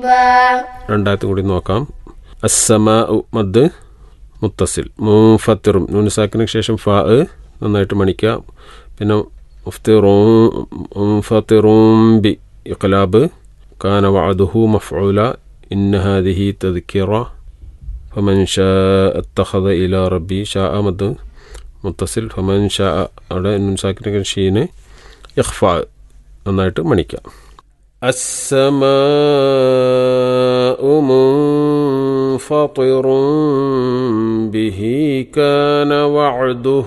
قريبا രണ്ടാമത്തും കൂടി നോക്കാം അസ്സമ മദ് മുത്തസിൽ മുഫത്തിറും നൂനസാക്കിന് ശേഷം ഫാ നന്നായിട്ട് മണിക്കുക പിന്നെ മുഫ്തിറും മുഫത്തിറും ബി ഇഖ്ലാബ് കാന വഅദുഹു മഫ്ഊല ഇന്ന ഹാദിഹി തദ്കിറ ഫമൻ ഷാ അത്തഖദ ഇല റബ്ബി ഷാ മദ് മുത്തസിൽ ഫമൻ ഷാ അവിടെ നൂനസാക്കിന് ഷീന് ഇഖ്ഫാ നന്നായിട്ട് മണിക്കുക السماء منفطر به كان وعده